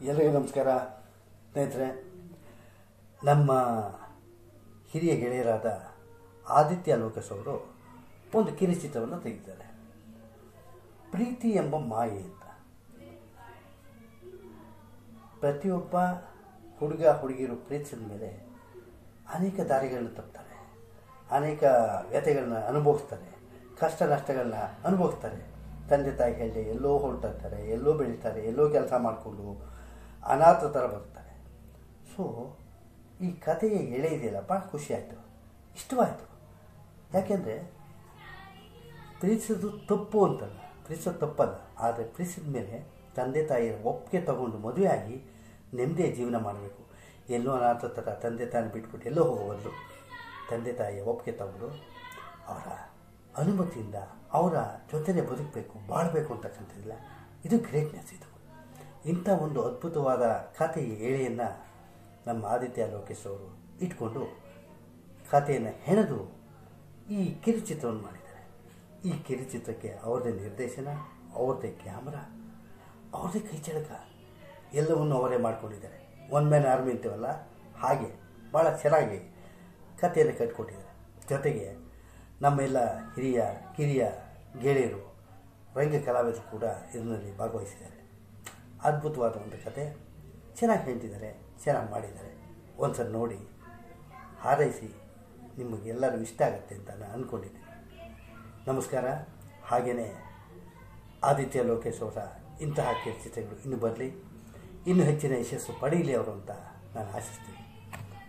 ಎಲ್ರಿಗೂ ನಮಸ್ಕಾರ ಸ್ನೇಹಿತರೆ ನಮ್ಮ ಹಿರಿಯ ಗೆಳೆಯರಾದ ಆದಿತ್ಯ ಲೋಕಸ್ ಅವರು ಒಂದು ಕಿರುಚಿತ್ರವನ್ನು ತೆಗೆದಿದ್ದಾರೆ ಪ್ರೀತಿ ಎಂಬ ಮಾಯೆ ಅಂತ ಪ್ರತಿಯೊಬ್ಬ ಹುಡುಗ ಹುಡುಗಿಯರು ಪ್ರೀತಿಸಿದ ಮೇಲೆ ಅನೇಕ ದಾರಿಗಳನ್ನ ತಪ್ತಾರೆ ಅನೇಕ ವ್ಯಥೆಗಳನ್ನ ಅನುಭವಿಸ್ತಾರೆ ಕಷ್ಟ ನಷ್ಟಗಳನ್ನ ಅನುಭವಿಸ್ತಾರೆ ತಂದೆ ತಾಯಿ ಹೇಳಿ ಎಲ್ಲೋ ಹೊರಟಿರ್ತಾರೆ ಎಲ್ಲೋ ಬೆಳೀತಾರೆ ಎಲ್ಲೋ ಕೆಲಸ ಮಾಡಿಕೊಂಡು ಅನಾಥ ಥರ ಬರ್ತಾರೆ ಸೊ ಈ ಕಥೆಯ ಎಳೆ ಇದೆಯಲ್ಲ ಭಾಳ ಖುಷಿಯಾಯಿತು ಇಷ್ಟವಾಯಿತು ಯಾಕೆಂದರೆ ಪ್ರೀತಿಸೋದು ತಪ್ಪು ಅಂತಲ್ಲ ಪ್ರೀತಿಸೋದು ತಪ್ಪಲ್ಲ ಆದರೆ ಪ್ರೀತಿಸಿದ ಮೇಲೆ ತಂದೆ ತಾಯಿಯ ಒಪ್ಪಿಗೆ ತಗೊಂಡು ಮದುವೆಯಾಗಿ ನೆಮ್ಮದಿಯ ಜೀವನ ಮಾಡಬೇಕು ಎಲ್ಲೋ ಅನಾಥ ಥರ ತಂದೆ ತಾಯಿ ಬಿಟ್ಬಿಟ್ಟು ಎಲ್ಲೋ ಹೋಗೋದು ತಂದೆ ತಾಯಿಯ ಒಪ್ಪಿಗೆ ತಗೊಂಡು ಅವರ ಅನುಮತಿಯಿಂದ ಅವರ ಜೊತೆನೇ ಬದುಕಬೇಕು ಬಾಳಬೇಕು ಅಂತಕ್ಕಂಥದ್ದಿಲ್ಲ ಇದು ಗ್ರೇಟ್ನೆಸ್ ಇದು ಇಂಥ ಒಂದು ಅದ್ಭುತವಾದ ಕಥೆಯ ಎಳೆಯನ್ನು ನಮ್ಮ ಆದಿತ್ಯ ಲೋಕೇಶ್ ಅವರು ಇಟ್ಕೊಂಡು ಕಥೆಯನ್ನು ಹೆಣೆದು ಈ ಕಿರುಚಿತ್ರವನ್ನು ಮಾಡಿದ್ದಾರೆ ಈ ಕಿರುಚಿತ್ರಕ್ಕೆ ಅವ್ರದ್ದೇ ನಿರ್ದೇಶನ ಅವ್ರದ್ದೇ ಕ್ಯಾಮ್ರಾ ಅವ್ರದ್ದೇ ಕೈಚಳಕ ಎಲ್ಲವನ್ನು ಅವರೇ ಮಾಡ್ಕೊಂಡಿದ್ದಾರೆ ಒನ್ ಮ್ಯಾನ್ ಆರ್ಮಿ ಅಂತೀವಲ್ಲ ಹಾಗೆ ಭಾಳ ಚೆನ್ನಾಗಿ ಕಥೆಯನ್ನು ಕಟ್ಕೊಟ್ಟಿದ್ದಾರೆ ಜೊತೆಗೆ ನಮ್ಮೆಲ್ಲ ಹಿರಿಯ ಕಿರಿಯ ಗೆಳೆಯರು ರಂಗ ಕಲಾವಿದರು ಕೂಡ ಇದರಲ್ಲಿ ಭಾಗವಹಿಸಿದ್ದಾರೆ ಅದ್ಭುತವಾದ ಒಂದು ಕತೆ ಚೆನ್ನಾಗಿ ಹೇಳ್ತಿದ್ದಾರೆ ಚೆನ್ನಾಗಿ ಮಾಡಿದ್ದಾರೆ ಒಂದ್ಸಲ ನೋಡಿ ಹಾರೈಸಿ ನಿಮಗೆಲ್ಲರೂ ಇಷ್ಟ ಆಗುತ್ತೆ ಅಂತ ನಾನು ಅಂದ್ಕೊಂಡಿದ್ದೀನಿ ನಮಸ್ಕಾರ ಹಾಗೆಯೇ ಆದಿತ್ಯ ಲೋಕೇಶ್ ಅವರ ಇಂತಹ ಕಿರುಚಿತ್ರಗಳು ಇನ್ನು ಬರಲಿ ಇನ್ನೂ ಹೆಚ್ಚಿನ ಯಶಸ್ಸು ಪಡೀಲಿ ಅವರು ಅಂತ ನಾನು ಆಶಿಸ್ತೀನಿ